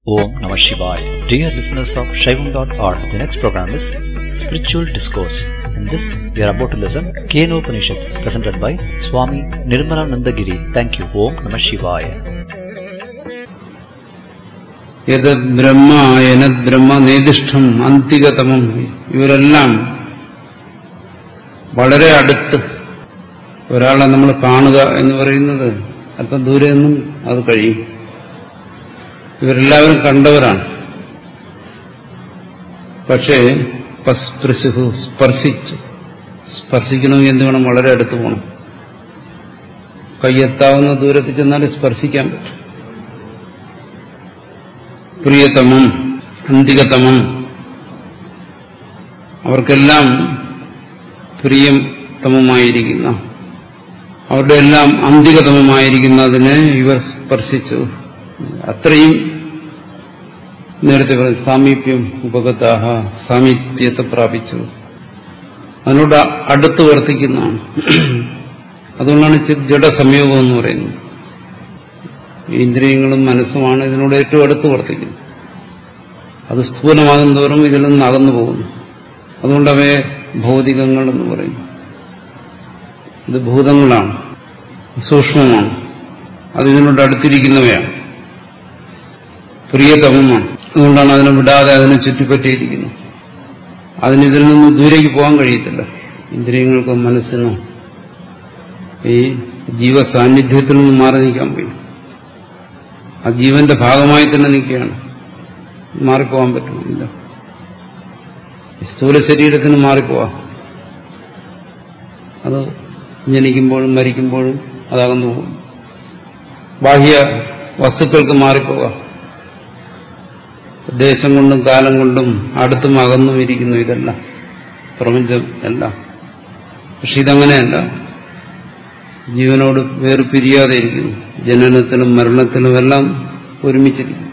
Om Namah Shivaya. Dear listeners of Shaivam.org, the next program is Spiritual Discourse. In this, we are about to listen Keno Upanishad, presented by Swami Nirmalanandagiri. Thank you. Om Namah Shivaya. യതത് ബ്രഹ്മ യനത് ബ്രഹ്മ നേതിഷ്ഠം അന്തികതമം ഇവരെല്ലാം വളരെ അടുത്ത് ഒരാളെ നമ്മൾ കാണുക എന്ന് പറയുന്നത് അല്പം ദൂരെ നിന്നും അത് കഴിയും ഇവരെല്ലാവരും കണ്ടവരാണ് പക്ഷേ പസ്പൃശുഹു സ്പർശിച്ചു സ്പർശിക്കണമെങ്കിൽ എന്ത് വേണം വളരെ അടുത്ത് പോകണം കയ്യെത്താവുന്ന ദൂരത്തിൽ ചെന്നാൽ സ്പർശിക്കാൻ പറ്റും പ്രിയതമം അന്തികതമം അവർക്കെല്ലാം പ്രിയതമമായിരിക്കുന്ന അവരുടെ എല്ലാം അന്തികതമമായിരിക്കുന്നതിനെ ഇവർ സ്പർശിച്ചു അത്രയും നേരത്തെ പറഞ്ഞു സാമീപ്യം ഉപഗതാഹ സാമീപ്യത്തെ പ്രാപിച്ചു അതിനോട് അടുത്ത് വർത്തിക്കുന്നതാണ് അതുകൊണ്ടാണ് ജഡസംയോഗം എന്ന് പറയുന്നത് ഇന്ദ്രിയങ്ങളും മനസ്സുമാണ് ഇതിനോട് ഏറ്റവും അടുത്ത് വർത്തിക്കുന്നത് അത് സ്ഥൂലമാകുന്നതോറും ഇതിൽ നിന്ന് അകന്നു പോകുന്നു അതുകൊണ്ട് അവയെ ഭൗതികങ്ങൾ എന്ന് പറയും ഇത് ഭൂതങ്ങളാണ് സൂക്ഷ്മമാണ് അത് ഇതിനോട് അടുത്തിരിക്കുന്നവയാണ് പ്രിയതമമാണ് അതുകൊണ്ടാണ് അതിനെ വിടാതെ അതിനെ ചുറ്റിപ്പറ്റിയിരിക്കുന്നത് അതിന് ഇതിൽ നിന്ന് ദൂരേക്ക് പോകാൻ കഴിയത്തില്ല ഇന്ദ്രിയങ്ങൾക്കോ മനസ്സിനോ ഈ ജീവസാന്നിധ്യത്തിൽ നിന്ന് മാറി നിൽക്കാൻ കഴിയും ആ ജീവന്റെ ഭാഗമായി തന്നെ നിൽക്കുകയാണ് മാറിപ്പോകാൻ പറ്റുന്നില്ല സ്ഥൂല ശരീരത്തിന് മാറിപ്പോവാം അത് ജനിക്കുമ്പോഴും മരിക്കുമ്പോഴും അതകന്നു പോകും ബാഹ്യ വസ്തുക്കൾക്ക് മാറിപ്പോകാം ദേശം കൊണ്ടും കാലം കൊണ്ടും അടുത്തും അകന്നും ഇരിക്കുന്നു ഇതെല്ലാം പ്രപഞ്ചം എല്ലാം പക്ഷെ ഇതങ്ങനെയല്ല ജീവനോട് വേർപിരിയാതെ ഇരിക്കുന്നു ജനനത്തിലും മരണത്തിലും എല്ലാം ഒരുമിച്ചിരിക്കുന്നു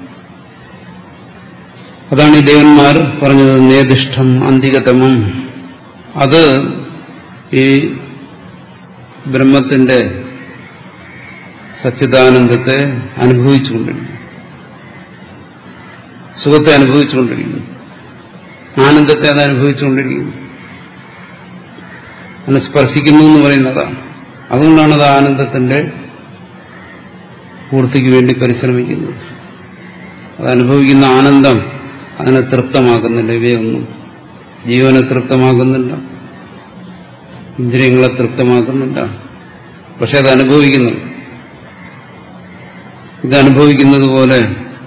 അതാണ് ഈ ദേവന്മാർ പറഞ്ഞത് നേതിഷ്ഠം അന്തികതമം അത് ഈ ബ്രഹ്മത്തിന്റെ സച്ചിദാനന്ദത്തെ അനുഭവിച്ചുകൊണ്ടിരിക്കുന്നു സുഖത്തെ അനുഭവിച്ചുകൊണ്ടിരിക്കുന്നു ആനന്ദത്തെ അത് അനുഭവിച്ചുകൊണ്ടിരിക്കുന്നു അതിനെ സ്പർശിക്കുന്നു എന്ന് പറയുന്നതാണ് അതുകൊണ്ടാണ് അത് ആനന്ദത്തിന്റെ പൂർത്തിക്ക് വേണ്ടി പരിശ്രമിക്കുന്നത് അത് അനുഭവിക്കുന്ന ആനന്ദം അതിനെ തൃപ്തമാക്കുന്നില്ല ഇവയൊന്നും ജീവനെ തൃപ്തമാക്കുന്നില്ല ഇന്ദ്രിയങ്ങളെ തൃപ്തമാക്കുന്നില്ല പക്ഷെ അത് അനുഭവിക്കുന്നു ഇത് അനുഭവിക്കുന്നത് പോലെ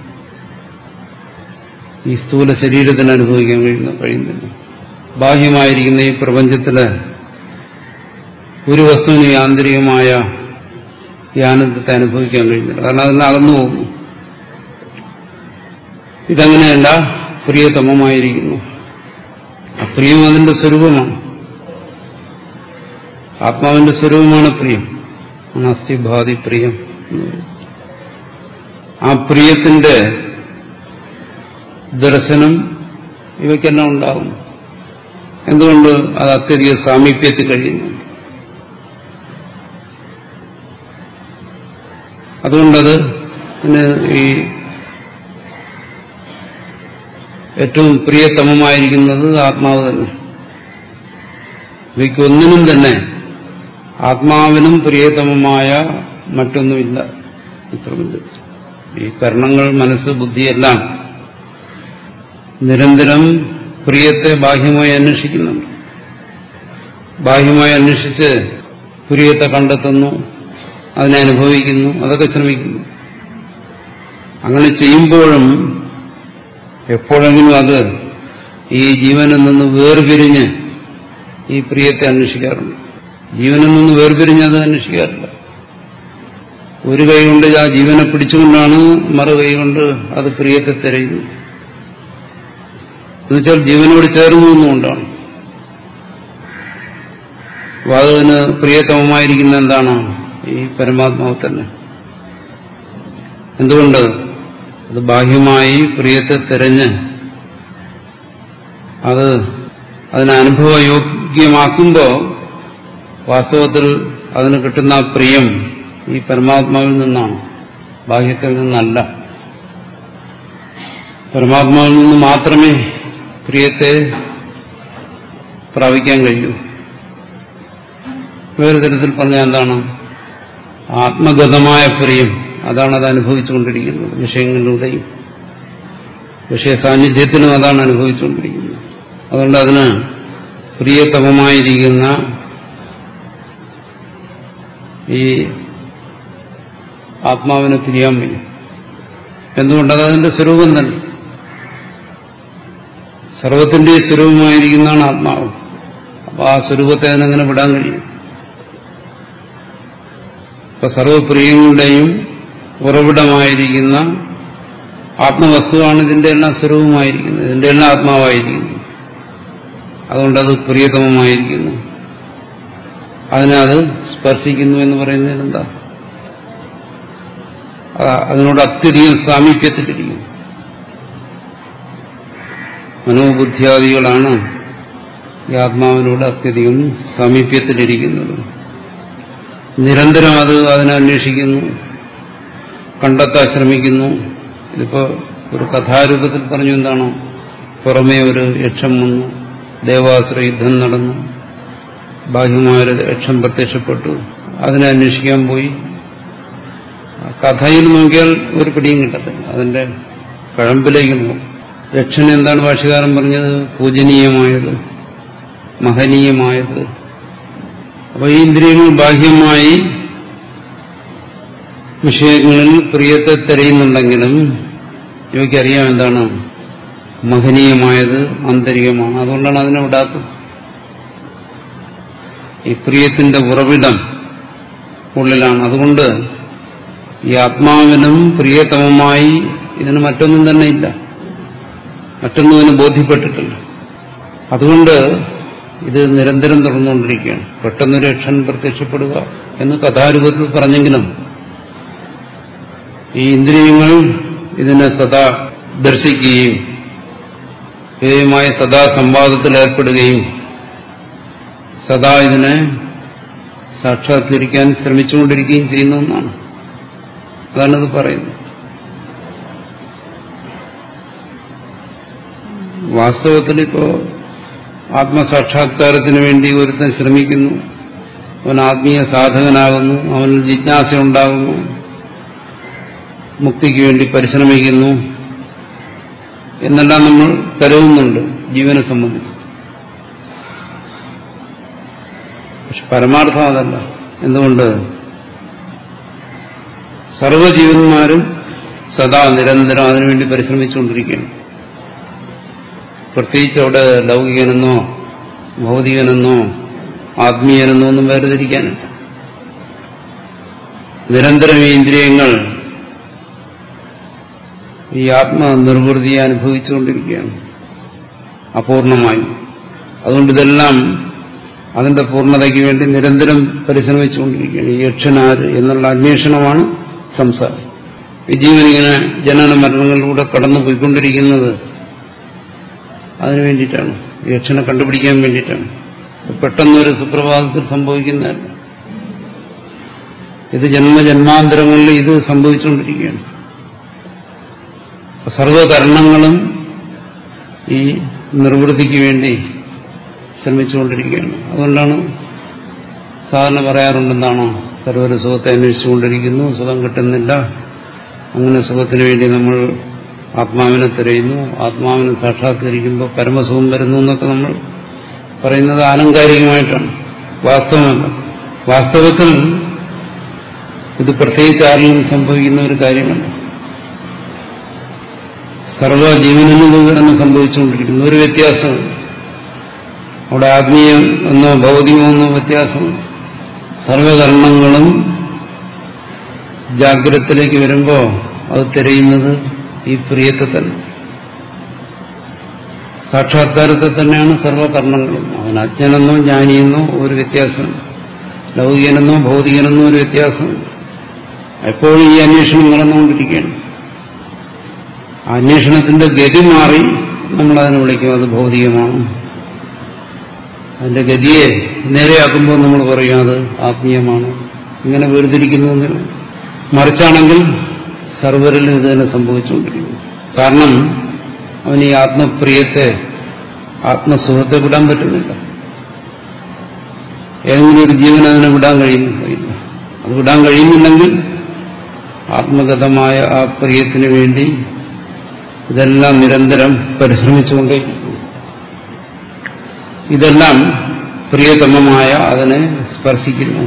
ഈ സ്ഥൂല ശരീരത്തിന് അനുഭവിക്കാൻ കഴിയുന്ന കഴിയുന്നില്ല ബാഹ്യമായിരിക്കുന്ന ഈ പ്രപഞ്ചത്തിലെ ഒരു വസ്തുവിന് ഈ ആന്തരികമായ ഈ ആനന്ദത്തെ അനുഭവിക്കാൻ കഴിയുന്നില്ല കാരണം അതിന് അകന്നു പോകുന്നു ഇതങ്ങനെയല്ല പ്രിയതമമായിരിക്കുന്നു അപ്രിയം അതിന്റെ സ്വരൂപമാണ് ആത്മാവിന്റെ സ്വരൂപമാണ് പ്രിയം അനാസ്തി ഭാതി പ്രിയം ആ പ്രിയത്തിന്റെ ദർശനം ഇവയ്ക്കെല്ലാം ഉണ്ടാകും എന്തുകൊണ്ട് അത് അത്യധിക സാമീപ്യത്തിൽ കഴിയുന്നു അതുകൊണ്ടത് പിന്നെ ഈ ഏറ്റവും പ്രിയതമമായിരിക്കുന്നത് ആത്മാവ് തന്നെ ഇവയ്ക്കൊന്നിനും തന്നെ ആത്മാവിനും പ്രിയതമമായ മറ്റൊന്നുമില്ല ഈ പ്രപഞ്ചത്തിൽ ഈ കർണങ്ങൾ മനസ്സ് ബുദ്ധിയെല്ലാം നിരന്തരം പ്രിയത്തെ ബാഹ്യമായി അന്വേഷിക്കുന്നുണ്ട് ബാഹ്യമായി അന്വേഷിച്ച് പ്രിയത്തെ കണ്ടെത്തുന്നു അതിനെ അനുഭവിക്കുന്നു അതൊക്കെ ശ്രമിക്കുന്നു അങ്ങനെ ചെയ്യുമ്പോഴും എപ്പോഴെങ്കിലും അത് ഈ ജീവനിൽ നിന്ന് വേർപിരിഞ്ഞ് ഈ പ്രിയത്തെ അന്വേഷിക്കാറുണ്ട് ജീവനിൽ നിന്ന് വേർപിരിഞ്ഞ് അത് അന്വേഷിക്കാറില്ല ഒരു കൈ കൊണ്ട് ആ ജീവനെ പിടിച്ചുകൊണ്ടാണ് മറു കൈ കൊണ്ട് അത് പ്രിയത്തെ തിരയുന്നത് എന്നുവെച്ചാൽ ജീവനോട് ചേർന്നു നിന്നുകൊണ്ടാണ് അപ്പൊ അതിന് പ്രിയതമമായിരിക്കുന്ന എന്താണ് ഈ പരമാത്മാവ് തന്നെ എന്തുകൊണ്ട് അത് ബാഹ്യമായി പ്രിയത്തെ തിരഞ്ഞ് അത് അതിനെ അനുഭവയോഗ്യമാക്കുമ്പോൾ വാസ്തവത്തിൽ അതിന് കിട്ടുന്ന പ്രിയം ഈ പരമാത്മാവിൽ നിന്നാണ് ബാഹ്യത്തിൽ നിന്നല്ല പരമാത്മാവിൽ നിന്ന് മാത്രമേ പ്രിയത്തെ പ്രാപിക്കാൻ കഴിയൂ വേറെ തരത്തിൽ പറഞ്ഞാൽ എന്താണ് ആത്മഗതമായ പ്രിയം അതാണ് അത് അനുഭവിച്ചുകൊണ്ടിരിക്കുന്നത് വിഷയങ്ങളിലൂടെയും വിഷയ സാന്നിധ്യത്തിനും അതാണ് അനുഭവിച്ചുകൊണ്ടിരിക്കുന്നത് അതുകൊണ്ട് അതിന് പ്രിയതമമായിരിക്കുന്ന ഈ ആത്മാവിനെ തിരിയാൻ വയ്യ എന്തുകൊണ്ടത് അതിന്റെ സ്വരൂപം തന്നെ സർവത്തിന്റെ സ്വരൂപമായിരിക്കുന്നതാണ് ആത്മാവ് അപ്പൊ ആ സ്വരൂപത്തെ അതിനെങ്ങനെ വിടാൻ കഴിയും ഇപ്പൊ സർവപ്രിയങ്ങളുടെയും ഉറവിടമായിരിക്കുന്ന ആത്മവസ്തുവാണ് ഇതിന്റെ എല്ലാം സ്വരൂപമായിരിക്കുന്നത് ഇതിന്റെ എല്ലാം ആത്മാവായിരിക്കുന്നു അതുകൊണ്ടത് പ്രിയതമമായിരിക്കുന്നു അതിനെ അത് സ്പർശിക്കുന്നു എന്ന് പറയുന്നതിന് എന്താ അതിനോട് അത്യധികം സാമീപ്യത്തിലിരിക്കുന്നു മനോബുദ്ധിയാദികളാണ് ഈ ആത്മാവിനോട് അത്യധികം സാമീപ്യത്തിലിരിക്കുന്നത് നിരന്തരം അത് അതിനെ അന്വേഷിക്കുന്നു കണ്ടെത്താൻ ശ്രമിക്കുന്നു ഇതിപ്പോ ഒരു കഥാരൂപത്തിൽ പറഞ്ഞു എന്താണോ പുറമേ ഒരു യക്ഷം വന്നു ദേവാസുര യുദ്ധം നടന്നു ബാഹ്യമായൊരു യക്ഷം പ്രത്യക്ഷപ്പെട്ടു അതിനെ അന്വേഷിക്കാൻ പോയി കഥയിൽ നോക്കിയാൽ ഒരു പിടിയും കിട്ടത്തില്ല അതിന്റെ കഴമ്പിലേക്ക് നോക്കും യക്ഷൻ എന്താണ് ഭാഷകാരൻ പറഞ്ഞത് പൂജനീയമായത് മഹനീയമായത് അപ്പൊ ഈ ഇന്ദ്രിയങ്ങൾ ബാഹ്യമായി വിഷയങ്ങളിൽ പ്രിയത്തെ തിരയുന്നുണ്ടെങ്കിലും ഇവയ്ക്കറിയാം എന്താണ് മഹനീയമായത് ആന്തരികമാണ് അതുകൊണ്ടാണ് അതിനെ വിടാത്തത് ഈ പ്രിയത്തിന്റെ ഉറവിടം ഉള്ളിലാണ് അതുകൊണ്ട് ഈ ആത്മാവിനും പ്രിയതമമായി ഇതിന് മറ്റൊന്നും തന്നെ ഇല്ല മറ്റൊന്നും ഇതിന് ബോധ്യപ്പെട്ടിട്ടില്ല അതുകൊണ്ട് ഇത് നിരന്തരം തുറന്നുകൊണ്ടിരിക്കുകയാണ് പെട്ടെന്നൊരു യക്ഷൻ പ്രത്യക്ഷപ്പെടുക എന്ന് കഥാരൂപത്തിൽ പറഞ്ഞെങ്കിലും ഈ ഇന്ദ്രിയങ്ങൾ ഇതിനെ സദാ ദർശിക്കുകയും ഇവയുമായി സദാ സംവാദത്തിൽ ഏർപ്പെടുകയും സദാ ഇതിനെ സാക്ഷാത്കരിക്കാൻ ശ്രമിച്ചുകൊണ്ടിരിക്കുകയും ചെയ്യുന്ന ഒന്നാണ് അതാണിത് പറയുന്നത് വാസ്തവത്തിൽ ഇപ്പോ ആത്മസാക്ഷാത്കാരത്തിന് വേണ്ടി ഒരുത്തൻ ശ്രമിക്കുന്നു അവൻ ആത്മീയ സാധകനാകുന്നു അവനിൽ ജിജ്ഞാസ ഉണ്ടാകുന്നു മുക്തിക്ക് വേണ്ടി പരിശ്രമിക്കുന്നു എന്നെല്ലാം നമ്മൾ കരുതുന്നുണ്ട് ജീവനെ സംബന്ധിച്ച് പക്ഷെ പരമാർത്ഥം അതല്ല എന്തുകൊണ്ട് സർവജീവന്മാരും സദാ നിരന്തരം അതിനുവേണ്ടി പരിശ്രമിച്ചുകൊണ്ടിരിക്കുകയാണ് പ്രത്യേകിച്ച് അവിടെ ലൗകികനെന്നോ ഭൗതികനെന്നോ ആത്മീയനെന്നോ ഒന്നും വേർതിരിക്കാനില്ല നിരന്തരം ഈ ഇന്ദ്രിയങ്ങൾ ഈ ആത്മനിർവൃതിയെ അനുഭവിച്ചുകൊണ്ടിരിക്കുകയാണ് അപൂർണമായി അതുകൊണ്ട് ഇതെല്ലാം അതിന്റെ പൂർണ്ണതയ്ക്ക് വേണ്ടി നിരന്തരം പരിശ്രമിച്ചുകൊണ്ടിരിക്കുകയാണ് ഈ യക്ഷനാര് എന്നുള്ള അന്വേഷണമാണ് സംസാരം ഈ ജീവനിങ്ങനെ ജനന മരണങ്ങളിലൂടെ കടന്നു പോയിക്കൊണ്ടിരിക്കുന്നത് അതിനു വേണ്ടിയിട്ടാണ് യക്ഷനെ കണ്ടുപിടിക്കാൻ വേണ്ടിയിട്ടാണ് പെട്ടെന്നൊരു സുപ്രഭാതത്തിൽ സംഭവിക്കുന്നതല്ല ഇത് ജന്മജന്മാന്തരങ്ങളിൽ ഇത് സംഭവിച്ചുകൊണ്ടിരിക്കുകയാണ് സർവകരണങ്ങളും ഈ നിർവൃത്തിക്ക് വേണ്ടി ശ്രമിച്ചുകൊണ്ടിരിക്കുകയാണ് അതുകൊണ്ടാണ് സാധാരണ പറയാറുണ്ടെന്നാണോ സർവ്വര സുഖത്തെ അന്വേഷിച്ചുകൊണ്ടിരിക്കുന്നു സുഖം കിട്ടുന്നില്ല അങ്ങനെ സുഖത്തിന് വേണ്ടി നമ്മൾ ആത്മാവിനെ തിരയുന്നു ആത്മാവിനെ സാക്ഷാത്കരിക്കുമ്പോൾ പരമസുഖം വരുന്നു എന്നൊക്കെ നമ്മൾ പറയുന്നത് ആലങ്കാരികമായിട്ടാണ് വാസ്തവമല്ല വാസ്തവത്തിൽ ഇത് പ്രത്യേകിച്ച് ആരിലും സംഭവിക്കുന്ന ഒരു കാര്യമല്ല സർവ്വജീവനിലും ഇത് തന്നെ സംഭവിച്ചുകൊണ്ടിരിക്കുന്നു ഒരു വ്യത്യാസം അവിടെ ആത്മീയം എന്നോ ഭൗതികമെന്നോ വ്യത്യാസം സർവകർണങ്ങളും ജാഗ്രതത്തിലേക്ക് വരുമ്പോൾ അത് തിരയുന്നത് ഈ പ്രിയത്തെ തന്നെ സാക്ഷാത്കാരത്തെ തന്നെയാണ് സർവകർണങ്ങളും അവൻ അജ്ഞനെന്നോ ജ്ഞാനിയെന്നോ ഒരു വ്യത്യാസം ലൗകികനെന്നോ ഭൗതികനെന്നോ ഒരു വ്യത്യാസം എപ്പോഴും ഈ അന്വേഷണം നടന്നുകൊണ്ടിരിക്കുകയാണ് ആ അന്വേഷണത്തിന്റെ ഗതി മാറി നമ്മളതിനെ വിളിക്കും അത് ഭൗതികമാണ് അതിന്റെ ഗതിയെ നേരെയാക്കുമ്പോൾ നമ്മൾ പറയും അത് ആത്മീയമാണ് ഇങ്ങനെ വേർതിരിക്കുന്നു മറിച്ചാണെങ്കിൽ സർവരിലും ഇത് തന്നെ സംഭവിച്ചുകൊണ്ടിരിക്കുന്നു കാരണം അവന് ഈ ആത്മപ്രിയത്തെ ആത്മസുഖത്തെ വിടാൻ പറ്റുന്നില്ല ഏതെങ്കിലും ഒരു ജീവൻ അതിനെ വിടാൻ കഴിയുന്നില്ല അത് വിടാൻ കഴിയുന്നില്ലെങ്കിൽ ആത്മഗതമായ ആ പ്രിയത്തിന് വേണ്ടി ഇതെല്ലാം നിരന്തരം പരിശ്രമിച്ചുകൊണ്ടേയിരിക്കും ഇതെല്ലാം പ്രിയതമമായ അതിനെ സ്പർശിക്കുന്നു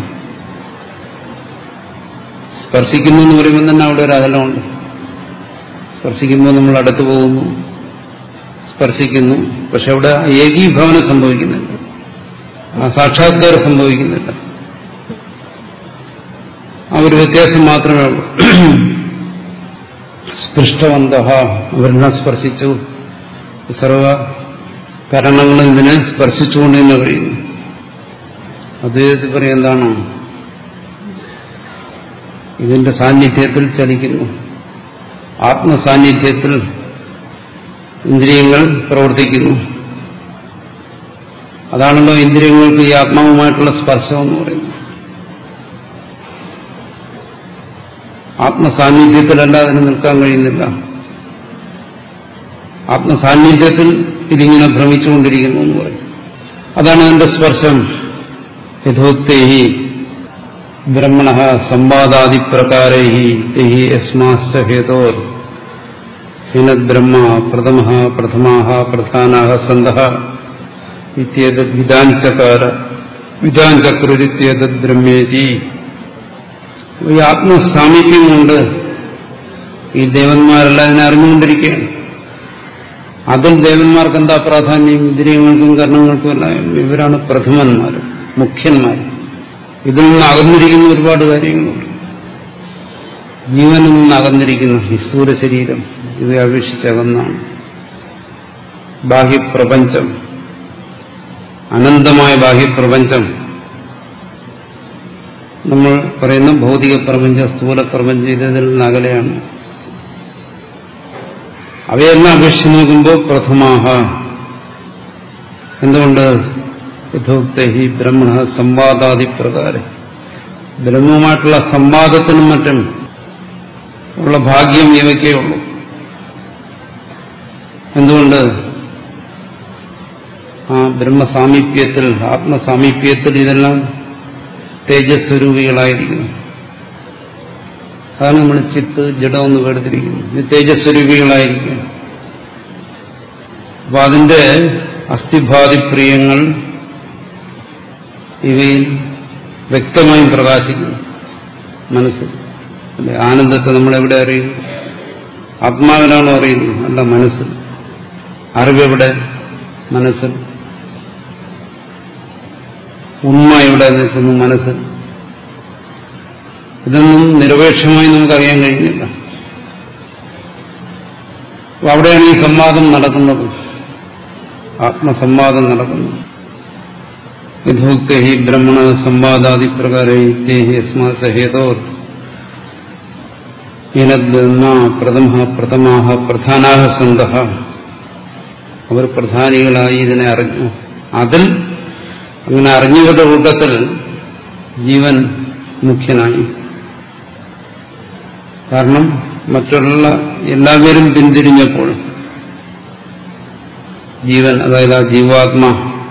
സ്പർശിക്കുന്നു എന്ന് പറയുമ്പോൾ തന്നെ അവിടെ ഒരു അകലമുണ്ട് സ്പർശിക്കുമ്പോൾ നമ്മൾ അടുത്തു പോകുന്നു സ്പർശിക്കുന്നു പക്ഷെ അവിടെ ഏകീഭവനം സംഭവിക്കുന്നില്ല ആ സാക്ഷാത്കാരം സംഭവിക്കുന്നില്ല ആ ഒരു വ്യത്യാസം മാത്രമേ ഉള്ളൂ സ്പൃഷ്ടവന്ത അവരെല്ലാം സ്പർശിച്ചു സർവ കരണങ്ങളും ഇതിനെ സ്പർശിച്ചുകൊണ്ട് തന്നെ കഴിയുന്നു അദ്ദേഹത്തിൽ പറയും എന്താണോ ഇതിന്റെ സാന്നിധ്യത്തിൽ ചലിക്കുന്നു ആത്മസാന്നിധ്യത്തിൽ ഇന്ദ്രിയങ്ങൾ പ്രവർത്തിക്കുന്നു അതാണല്ലോ ഇന്ദ്രിയങ്ങൾക്ക് ഈ ആത്മാവുമായിട്ടുള്ള സ്പർശം എന്ന് പറയുന്നത് ആത്മസാന്നിധ്യത്തിലല്ല അതിന് നിൽക്കാൻ കഴിയുന്നില്ല ആത്മസാന്നിധ്യത്തിൽ ഇതിങ്ങനെ ഭ്രമിച്ചുകൊണ്ടിരിക്കുന്നു എന്ന് പറയും അതാണ് അതിന്റെ സ്പർശം യഥോക്തേഹി ബ്രഹ്മണ സംവാദാദിപ്രകാരൈ തൈഹി യസ്മാശ്ച ഹേതോർ ഹിനദ്ബ്രഹ്മ പ്രഥമ പ്രഥമാ പ്രധാനാ സന്ത ഇത്യേതദ് വിധാഞ്ചകാര വിധാഞ്ചക്രുരിത്യേതദ് ബ്രഹ്മേതി ഈ ആത്മസാമീപ്യം കൊണ്ട് ഈ ദേവന്മാരെല്ലാം അതിനെ അറിഞ്ഞുകൊണ്ടിരിക്കുകയാണ് അതിൽ ദേവന്മാർക്ക് എന്താ പ്രാധാന്യം ഇന്ദ്രിയങ്ങൾക്കും കർണങ്ങൾക്കും എല്ലാം ഇവരാണ് പ്രഥമന്മാർ മുഖ്യന്മാർ ഇതിൽ നിന്ന് അകന്നിരിക്കുന്ന ഒരുപാട് കാര്യങ്ങളുണ്ട് ജീവനിൽ നിന്ന് അകന്നിരിക്കുന്ന ഈ സ്ഥൂലശരീരം ഇവയെ അപേക്ഷിച്ച് അകന്നാണ് ബാഹ്യപ്രപഞ്ചം അനന്തമായ ബാഹ്യപ്രപഞ്ചം നമ്മൾ പറയുന്ന ഭൗതിക പ്രപഞ്ചം സ്ഥൂല പ്രപഞ്ചം ഇതിൽ നിന്ന് അകലെയാണ് അവയെല്ലാം അപേക്ഷിച്ച് നോക്കുമ്പോൾ പ്രഥമാഹ എന്തുകൊണ്ട് യഥോക്തഹി ബ്രഹ്മണ സംവാദാദി പ്രകാരം ബ്രഹ്മവുമായിട്ടുള്ള സംവാദത്തിനും മറ്റും ഉള്ള ഭാഗ്യം ഇവയ്ക്കേ ഉള്ളൂ എന്തുകൊണ്ട് ആ ബ്രഹ്മസാമീപ്യത്തിൽ ആത്മസാമീപ്യത്തിൽ ഇതെല്ലാം തേജസ്വരൂപികളായിരിക്കുന്നു അതാണ് നമ്മൾ ചിത്ത് ജഡമെന്ന് വേർതിരിക്കുന്നു ഇത് തേജസ്വരൂപികളായിരിക്കും അപ്പൊ അതിന്റെ അസ്ഥിഭാതിപ്രിയങ്ങൾ ഇവയിൽ വ്യക്തമായും പ്രകാശിക്കുന്നു മനസ്സ് അല്ലെ ആനന്ദത്തെ നമ്മൾ എവിടെ അറിയുന്നു ആത്മാവിനാണോ അറിയുന്നത് അല്ല മനസ്സ് അറിവെവിടെ മനസ്സിൽ ഉണ്മ എവിടെ നിൽക്കുന്നു മനസ്സിൽ ഇതൊന്നും നിരപേക്ഷമായി നമുക്കറിയാൻ കഴിയുന്നില്ല അപ്പൊ അവിടെയാണ് ഈ സംവാദം നടക്കുന്നത് ആത്മസംവാദം നടക്കുന്നു യഥോക്തി ബ്രഹ്മണ സംവാദാദി പ്രകാരസ്മാ സഹേതോ ബ്രഹ്മ പ്രഥമ പ്രഥമാഹ പ്രധാനാഹ സന്ത അവർ പ്രധാനികളായി ഇതിനെ അറിഞ്ഞു അതിൽ അങ്ങനെ അറിഞ്ഞവരുടെ കൂട്ടത്തിൽ ജീവൻ മുഖ്യനായി കാരണം മറ്റുള്ള എല്ലാവരും പിന്തിരിഞ്ഞപ്പോൾ ജീവൻ അതായത് ആ ജീവാത്മാ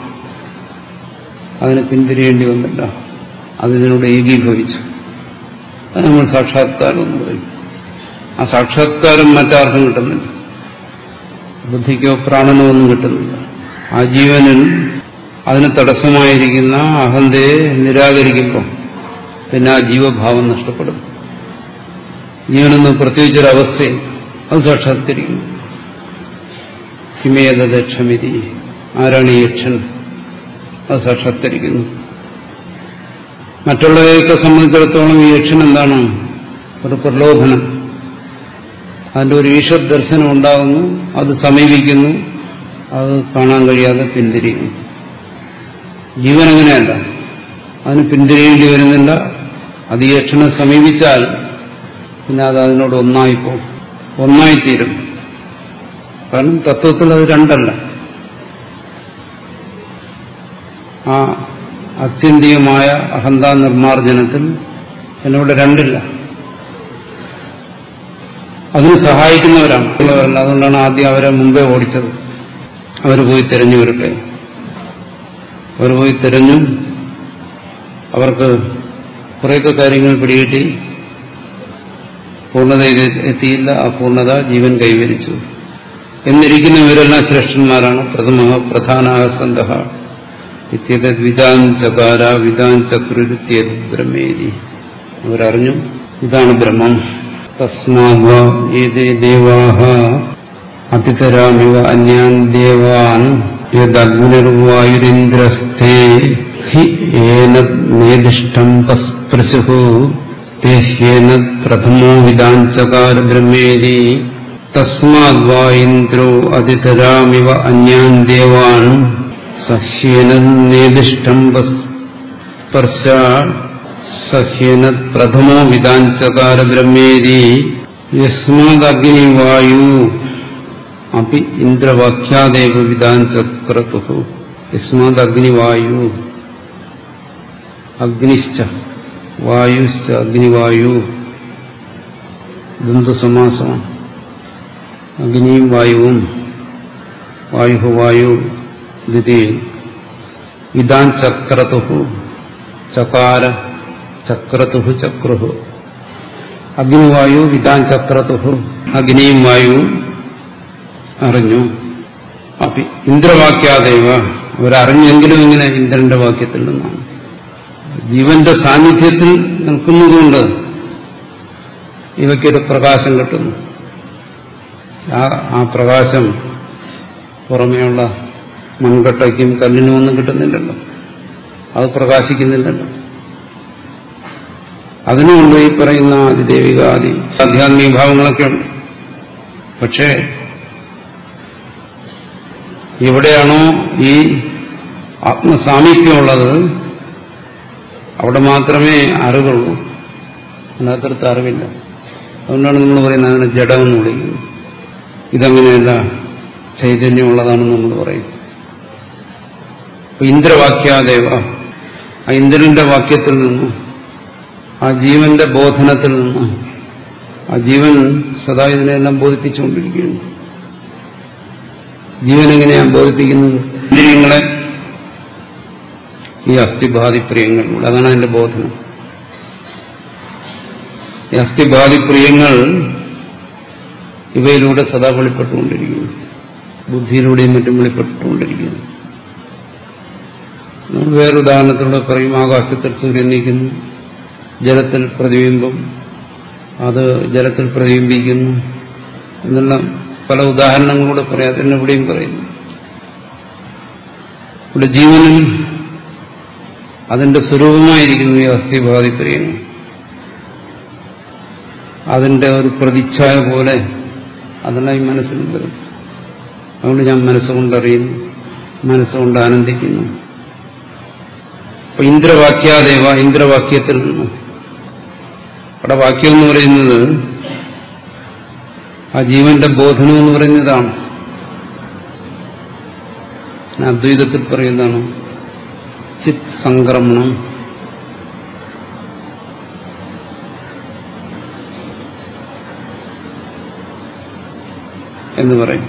അതിന് പിന്തിരിയേണ്ടി വന്നില്ല അതിനോട് ഏകീഭവിച്ചു അത് നമ്മൾ സാക്ഷാത്കാരം എന്ന് പറയും ആ സാക്ഷാത്കാരം മറ്റാർക്കും കിട്ടുന്നില്ല ബുദ്ധിക്കോ പ്രാണനോ ഒന്നും കിട്ടുന്നില്ല ആ ജീവനിൽ അതിന് തടസ്സമായിരിക്കുന്ന അഹന്തയെ നിരാകരിക്കുമ്പോൾ പിന്നെ ആ ജീവഭാവം നഷ്ടപ്പെടും ജീവനെന്ന് പ്രത്യേകിച്ചൊരവസ്ഥയിൽ അത് സാക്ഷാത്കരിക്കുന്നു ഹിമേതക്ഷമിതി ആരാണ് ഈ യക്ഷൻ അത് സാക്ഷാത്കരിക്കുന്നു മറ്റുള്ളവരെയൊക്കെ സംബന്ധിച്ചിടത്തോളം ഈ യക്ഷൻ എന്താണ് ഒരു പ്രലോഭനം അതിന്റെ ഒരു ഈശ്വർ ദർശനം ഉണ്ടാകുന്നു അത് സമീപിക്കുന്നു അത് കാണാൻ കഴിയാതെ പിന്തിരിയുന്നു ജീവൻ അങ്ങനെയല്ല അതിന് പിന്തിരിയേണ്ടി വരുന്നില്ല അത് ഈ യക്ഷനെ സമീപിച്ചാൽ പിന്നെ അത് അതിനോട് ഒന്നായിപ്പോകും ഒന്നായിത്തീരും കാരണം തത്വത്തിൽ അത് രണ്ടല്ല ആ അത്യന്തികമായ അഹന്താ നിർമാർജനത്തിൽ എന്നോട് രണ്ടില്ല അതിന് സഹായിക്കുന്നവരാണ് ഉള്ളവരല്ല അതുകൊണ്ടാണ് ആദ്യം അവരെ മുമ്പേ ഓടിച്ചത് അവർ പോയി തിരഞ്ഞു വരട്ടെ അവർ പോയി തിരഞ്ഞു അവർക്ക് കുറേയൊക്കെ കാര്യങ്ങൾ പിടികിട്ടി പൂർണ്ണത എത്തിയില്ല ആ പൂർണ്ണത ജീവൻ കൈവരിച്ചു എന്നിരിക്കുന്ന ഇവരെല്ലാം ശ്രേഷ്ഠന്മാരാണ് പ്രഥമ പ്രധാന സന്ത ഇത്യത വിതാൻ ചകാര വിതാൻ ചക്രുരുത്യത് ബ്രഹ്മേരി അവരറിഞ്ഞു ഇതാണ് ബ്രഹ്മം തസ്മാ ഏതേ ദേവാഹ അതിതരാമിവ അന്യാൻ ദേവാൻ യദഗ്നിർവായുരിന്ദ്രസ്ഥേ ഹി ഏനത് നേദിഷ്ടം പസ്പൃശു തേഹ്യേനത് പ്രഥമോ വിദാഞ്ചകാര ബ്രഹ്മേരി തസ്മാത് വാ ഇന്ദ്രോ അതിതരാമിവ അന്യാൻ ദേവാൻ സഹ്യേനത് നേദിഷ്ടം സ്പർശ സഹ്യേനത് പ്രഥമോ വിദാഞ്ചകാര ബ്രഹ്മേരി യസ്മാദഗ്നിവായു അപ്പി ഇന്ദ്രവാക്യാദേവ വിദാഞ്ചക്രതു യസ്മാദഗ്നിവായു അഗ്നിശ്ച വായുശ്ച അഗ്നിവായു ദന്തസമാസമാണ് അഗ്നിയും വായുവും വായു വായു ദിതി വിദാൻ ചക്രതു ചകാര ചക്രതു ചക്രുഹു അഗ്നിവായു വിദാൻ ചക്രതു അഗ്നിയും വായുവും അറിഞ്ഞു അപ്പി ഇന്ദ്രവാക്യാദേവ അവരറിഞ്ഞെങ്കിലും ഇങ്ങനെ ഇന്ദ്രന്റെ വാക്യത്തിൽ നിന്നാണ് ജീവന്റെ സാന്നിധ്യത്തിൽ നിൽക്കുന്നതുകൊണ്ട് ഇവയ്ക്കൊരു പ്രകാശം കിട്ടുന്നു ആ ആ പ്രകാശം പുറമേയുള്ള മൺകട്ടയ്ക്കും കല്ലിനും ഒന്നും കിട്ടുന്നില്ലല്ലോ അത് പ്രകാശിക്കുന്നില്ലല്ലോ അതിനുമുണ്ട് ഈ പറയുന്ന അതിദേവിക ആദി ആധ്യാത്മിക ഭാവങ്ങളൊക്കെ ഉണ്ട് പക്ഷേ എവിടെയാണോ ഈ ആത്മസാമീപ്യമുള്ളത് അവിടെ മാത്രമേ അറിവുള്ളൂ അല്ലാത്തടത്ത് അറിവില്ല അതുകൊണ്ടാണ് നമ്മൾ പറയുന്നത് അതിനെ ജഡമെന്ന് വിളിക്കുന്നത് ഇതങ്ങനെയല്ല ചൈതന്യമുള്ളതാണെന്ന് നമ്മൾ പറയും ഇന്ദ്രവാക്യാദേവ ആ ഇന്ദ്രന്റെ വാക്യത്തിൽ നിന്നും ആ ജീവന്റെ ബോധനത്തിൽ നിന്നും ആ ജീവൻ സദാ ഇതിനെല്ലാം ബോധിപ്പിച്ചുകൊണ്ടിരിക്കുകയാണ് ജീവൻ എങ്ങനെയാണ് ബോധിപ്പിക്കുന്നത് ഇന്ദ്രിയങ്ങളെ ഈ അസ്ഥിബാധിപ്രിയങ്ങളിലൂടെ അതാണ് അതിന്റെ ബോധനം ഈ അസ്ഥിബാധിപ്രിയങ്ങൾ ഇവയിലൂടെ സദാ വെളിപ്പെട്ടുകൊണ്ടിരിക്കുന്നു ബുദ്ധിയിലൂടെയും മറ്റും വെളിപ്പെട്ടുകൊണ്ടിരിക്കുന്നു നമ്മൾ വേറെ ഉദാഹരണത്തിലൂടെ പറയും ആകാശത്തിൽ സൂര്യൻ നീക്കുന്നു ജലത്തിൽ പ്രതിബിംബം അത് ജലത്തിൽ പ്രതിബിംബിക്കുന്നു എന്നെല്ലാം പല ഉദാഹരണങ്ങളൂടെ പറയാം അതിനെ ഇവിടെയും പറയുന്നു ഇവിടെ ജീവനിൽ അതിന്റെ സ്വരൂപമായിരിക്കുന്നു ഈ അസ്ഥിബാധിപ്രിയങ്ങൾ അതിന്റെ ഒരു പ്രതിച്ഛായ പോലെ അതെല്ലാം ഈ മനസ്സിൽ വരും അതുകൊണ്ട് ഞാൻ മനസ്സുകൊണ്ടറിയുന്നു മനസ്സുകൊണ്ട് ആനന്ദിക്കുന്നു അപ്പൊ ഇന്ദ്രവാക്യാദേവ ഇന്ദ്രവാക്യത്തിൽ നിന്നും അവിടെ വാക്യം എന്ന് പറയുന്നത് ആ ജീവന്റെ ബോധനം എന്ന് പറയുന്നതാണ് അദ്വൈതത്തിൽ പറയുന്നതാണ് ചിത് സംക്രമണം എന്ന് പറയും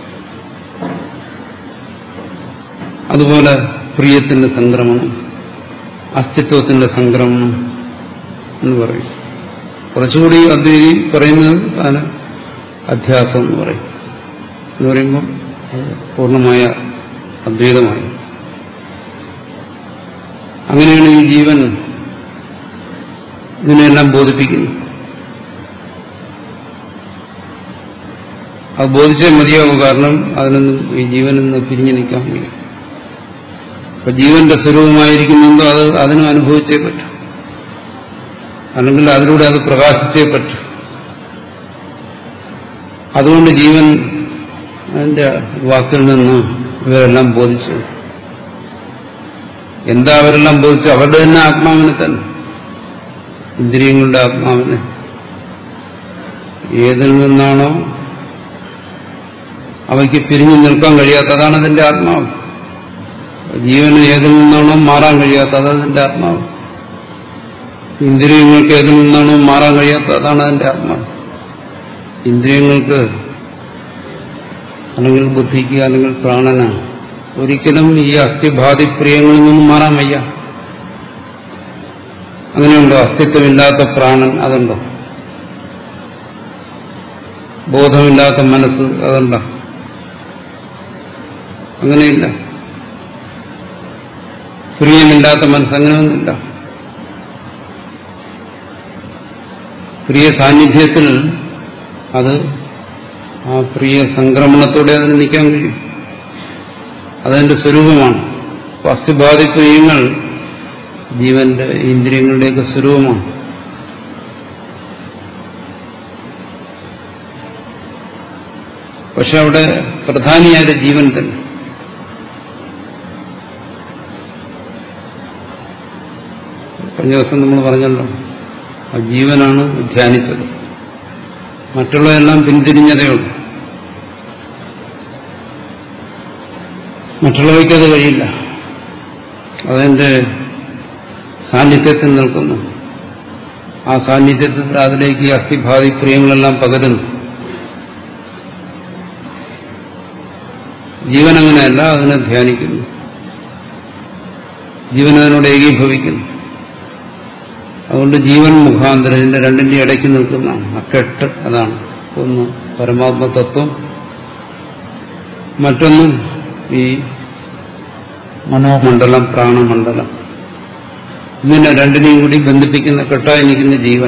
അതുപോലെ പ്രിയത്തിന്റെ സംക്രമണം അസ്തിത്വത്തിന്റെ സംക്രമണം എന്ന് പറയും കുറച്ചുകൂടി അദ്വൈതി പറയുന്നത് അതിന് അധ്യാസം എന്ന് പറയും എന്ന് പറയുമ്പോൾ പൂർണ്ണമായ അദ്വൈതമായി അങ്ങനെയാണ് ഈ ജീവൻ ഇതിനെല്ലാം ബോധിപ്പിക്കുന്നത് അത് ബോധിച്ചേ മതിയാവും കാരണം അതിനൊന്നും ഈ ജീവനിൽ നിന്ന് പിരിഞ്ഞു നിൽക്കാൻ വയ്യ അപ്പൊ ജീവന്റെ സ്വരൂപമായിരിക്കുന്നുണ്ടോ അത് അതിനും അനുഭവിച്ചേ പറ്റും അല്ലെങ്കിൽ അതിലൂടെ അത് പ്രകാശിച്ചേ പറ്റും അതുകൊണ്ട് ജീവൻ അതിന്റെ വാക്കിൽ നിന്ന് ഇവരെല്ലാം ബോധിച്ചു എന്താ അവരെല്ലാം ബോധിച്ചു അവരുടെ തന്നെ ആത്മാവിനെ തന്നെ ഇന്ദ്രിയങ്ങളുടെ ആത്മാവിനെ ഏതിൽ നിന്നാണോ അവയ്ക്ക് പിരിഞ്ഞു നിൽക്കാൻ കഴിയാത്ത അതാണ് അതിന്റെ ആത്മാവ് ജീവന് ഏതിൽ നിന്നാണോ മാറാൻ കഴിയാത്ത അതതിന്റെ ആത്മാവ് ഇന്ദ്രിയങ്ങൾക്ക് ഏതിൽ നിന്നാണോ മാറാൻ കഴിയാത്ത അതാണ് അതിന്റെ ആത്മാവ് ഇന്ദ്രിയങ്ങൾക്ക് അല്ലെങ്കിൽ ബുദ്ധിക്ക് അല്ലെങ്കിൽ പ്രാണന് ഒരിക്കലും ഈ അസ്ഥിബാധിപ്രിയങ്ങളിൽ നിന്നും മാറാൻ വയ്യ അങ്ങനെയുണ്ടോ അസ്തിത്വമില്ലാത്ത പ്രാണൻ അതുണ്ടോ ബോധമില്ലാത്ത മനസ്സ് അതുണ്ടോ അങ്ങനെയില്ല പ്രിയമില്ലാത്ത മനസ്സ് അങ്ങനെയൊന്നുമില്ല പ്രിയ സാന്നിധ്യത്തിൽ അത് ആ പ്രിയ സംക്രമണത്തോടെ അതിന് നിൽക്കാൻ കഴിയും അതതിന്റെ സ്വരൂപമാണ് അസ്ഥിബാധി പ്രിയങ്ങൾ ജീവന്റെ ഇന്ദ്രിയങ്ങളുടെയൊക്കെ സ്വരൂപമാണ് പക്ഷെ അവിടെ പ്രധാനിയായ ജീവൻ തന്നെ കഴിഞ്ഞ ദിവസം നമ്മൾ പറഞ്ഞല്ലോ ആ ജീവനാണ് ധ്യാനിച്ചത് മറ്റുള്ളതെല്ലാം പിന്തിരിഞ്ഞതേ ഉള്ളൂ മറ്റുള്ളവയ്ക്കത് കഴിയില്ല അതെന്റെ സാന്നിധ്യത്തിൽ നിൽക്കുന്നു ആ സാന്നിധ്യത്തിൽ അതിലേക്ക് അസ്ഥിഭാതി പ്രിയങ്ങളെല്ലാം പകരുന്നു ജീവൻ അങ്ങനെയല്ല അതിനെ ധ്യാനിക്കുന്നു ജീവൻ അതിനോട് ഏകീഭവിക്കുന്നു അതുകൊണ്ട് ജീവൻ മുഖാന്തരം ഇതിന്റെ രണ്ടിന്റെ ഇടയ്ക്ക് നിൽക്കുന്നതാണ് ആ കെട്ട് അതാണ് ഒന്ന് പരമാത്മതത്വം മറ്റൊന്ന് ഈ മനോമണ്ഡലം പ്രാണമണ്ഡലം ഇങ്ങനെ രണ്ടിനെയും കൂടി ബന്ധിപ്പിക്കുന്ന കെട്ടായി നിൽക്കുന്ന ജീവൻ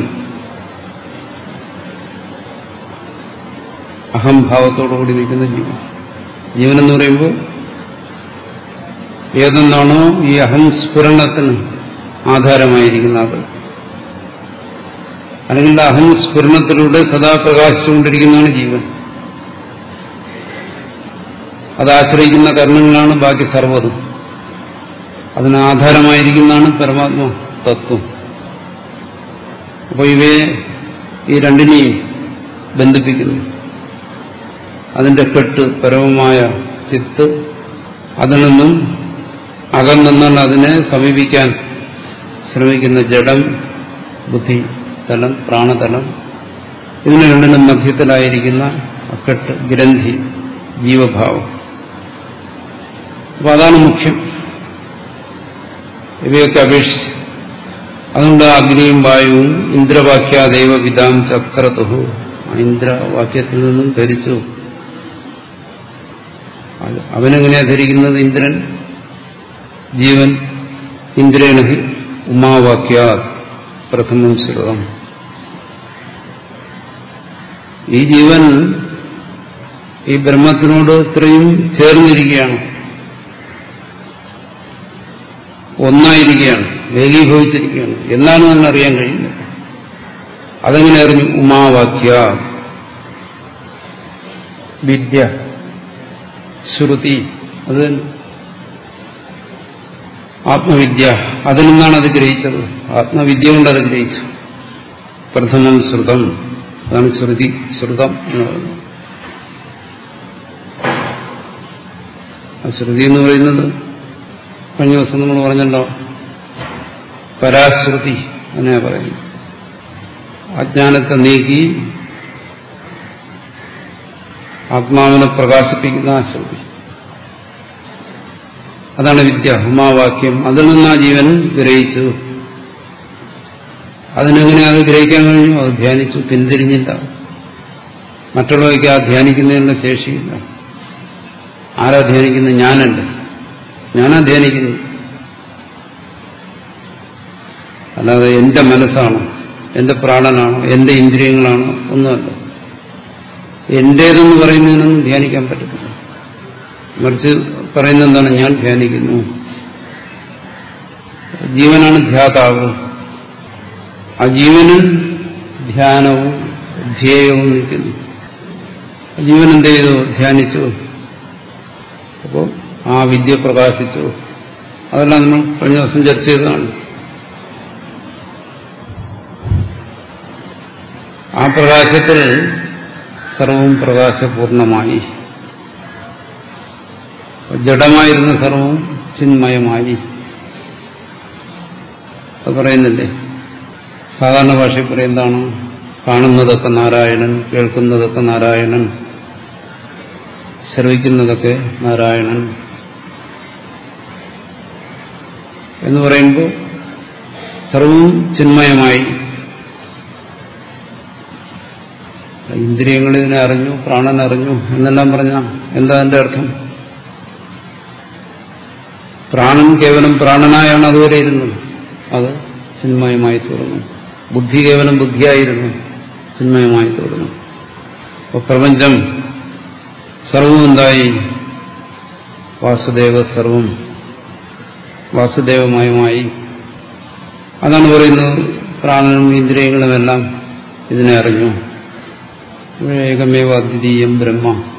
അഹംഭാവത്തോടുകൂടി നിൽക്കുന്ന ജീവൻ ജീവൻ എന്ന് പറയുമ്പോൾ ഏതെന്നാണോ ഈ അഹം സ്ഫുരണത്തിന് ആധാരമായിരിക്കുന്നത് അല്ലെങ്കിൽ അഹം സ്ഫുരണത്തിലൂടെ സദാ പ്രകാശിച്ചുകൊണ്ടിരിക്കുന്നതാണ് ജീവൻ അത് ആശ്രയിക്കുന്ന കർണങ്ങളാണ് ബാക്കി സർവ്വതും അതിന് ആധാരമായിരിക്കുന്നതാണ് പരമാത്മ തത്വം അപ്പോൾ ഇവയെ ഈ രണ്ടിനെയും ബന്ധിപ്പിക്കുന്നു അതിന്റെ കെട്ട് പരമമായ ചിത്ത് അതിൽ നിന്നും അകന്നെന്നാൽ അതിനെ സമീപിക്കാൻ ശ്രമിക്കുന്ന ജഡം ബുദ്ധി തലം പ്രാണതലം ഇതിന് രണ്ടിനും മധ്യത്തിലായിരിക്കുന്ന അക്കെട്ട് ഗ്രന്ഥി ജീവഭാവം അപ്പൊ അതാണ് മുഖ്യം ഇവയൊക്കെ അപേക്ഷിച്ച് അതുകൊണ്ട് അഗ്നിയും വായുവും ഇന്ദ്രവാക്യാദൈവ വിതാം ചക്രതുഹു ഇന്ദ്രവാക്യത്തിൽ നിന്നും ധരിച്ചു അവനെങ്ങനെയാ ധരിക്കുന്നത് ഇന്ദ്രൻ ജീവൻ ഇന്ദ്രേണ ഉമാവാക്യ പ്രഥമം ശ്രുതം ഈ ജീവൻ ഈ ബ്രഹ്മത്തിനോട് ഇത്രയും ചേർന്നിരിക്കുകയാണ് ഒന്നായിരിക്കുകയാണ് ഏകീഭവിച്ചിരിക്കുകയാണ് എന്നാണ് തന്നെ അറിയാൻ കഴിയുന്നത് അതെങ്ങനെ അറിഞ്ഞു ഉമാവാക്യ വിദ്യ ശ്രുതി അത് ആത്മവിദ്യ അതിൽ നിന്നാണ് അത് ഗ്രഹിച്ചത് ആത്മവിദ്യ കൊണ്ട് അത് ഗ്രഹിച്ചു പ്രഥമം ശ്രുതം അതാണ് ശ്രുതി ശ്രുതം എന്ന് പറയുന്നത് ആ ശ്രുതി എന്ന് പറയുന്നത് കഴിഞ്ഞ ദിവസം നമ്മൾ പറഞ്ഞല്ലോ പരാശ്രുതി എന്നെ പറയുന്നു അജ്ഞാനത്തെ നീക്കി ആത്മാവിനെ പ്രകാശിപ്പിക്കുന്ന ആ ശ്രുതി അതാണ് വിദ്യ ഉമാവാക്യം അതിൽ നിന്ന് ആ ജീവൻ ഗ്രഹിച്ചു അതിനെങ്ങനെ അത് ഗ്രഹിക്കാൻ കഴിഞ്ഞു അത് ധ്യാനിച്ചു പിന്തിരിഞ്ഞില്ല മറ്റുള്ളവയ്ക്ക് ആ ധ്യാനിക്കുന്നതിനുള്ള ശേഷിയില്ല ആരാ ധ്യാനിക്കുന്നത് ഞാനല്ല ഞാനാ ധ്യാനിക്കുന്നത് അല്ലാതെ എന്റെ മനസ്സാണോ എന്റെ പ്രാണനാണോ എന്റെ ഇന്ദ്രിയങ്ങളാണോ ഒന്നുമല്ല എന്റേതെന്ന് പറയുന്നതിനൊന്നും ധ്യാനിക്കാൻ പറ്റത്തില്ല മറിച്ച് പറയുന്ന എന്താണ് ഞാൻ ധ്യാനിക്കുന്നു ജീവനാണ് ധ്യാതാവ് ആ ജീവനും ധ്യാനവും ധ്യേയവും നിൽക്കുന്നു ജീവൻ എന്ത് ചെയ്തു ധ്യാനിച്ചു അപ്പോൾ ആ വിദ്യ പ്രകാശിച്ചു അതെല്ലാം നമ്മൾ കഴിഞ്ഞ ദിവസം ചർച്ച ചെയ്തതാണ് ആ പ്രകാശത്തിൽ സർവവും പ്രകാശപൂർണമായി ജഡമായിരുന്ന സർവവും ചിന്മയമായി അത് പറയുന്നില്ലേ സാധാരണ ഭാഷയിൽ പറയുന്നതാണ് കാണുന്നതൊക്കെ നാരായണൻ കേൾക്കുന്നതൊക്കെ നാരായണൻ ശ്രവിക്കുന്നതൊക്കെ നാരായണൻ എന്ന് പറയുമ്പോൾ സർവവും ചിന്മയമായി ഇന്ദ്രിയങ്ങൾ ഇതിനെ അറിഞ്ഞു പ്രാണൻ അറിഞ്ഞു എന്നെല്ലാം പറഞ്ഞ എന്താ അതിന്റെ അർത്ഥം പ്രാണൻ കേവലം പ്രാണനായാണ് അതുവരെ ഇരുന്നത് അത് ചിന്മയമായി തീർന്നു ബുദ്ധി കേവലം ബുദ്ധിയായിരുന്നു ചിന്മയമായി തീർന്നു അപ്പോൾ പ്രപഞ്ചം സർവവും എന്തായി വാസുദേവ സർവം വാസുദേവമയമായി അതാണ് പറയുന്നത് പ്രാണനും ഇന്ദ്രിയങ്ങളുമെല്ലാം ഇതിനെ അറിഞ്ഞു ഏകമേവ അദ്വിതീയം ബ്രഹ്മ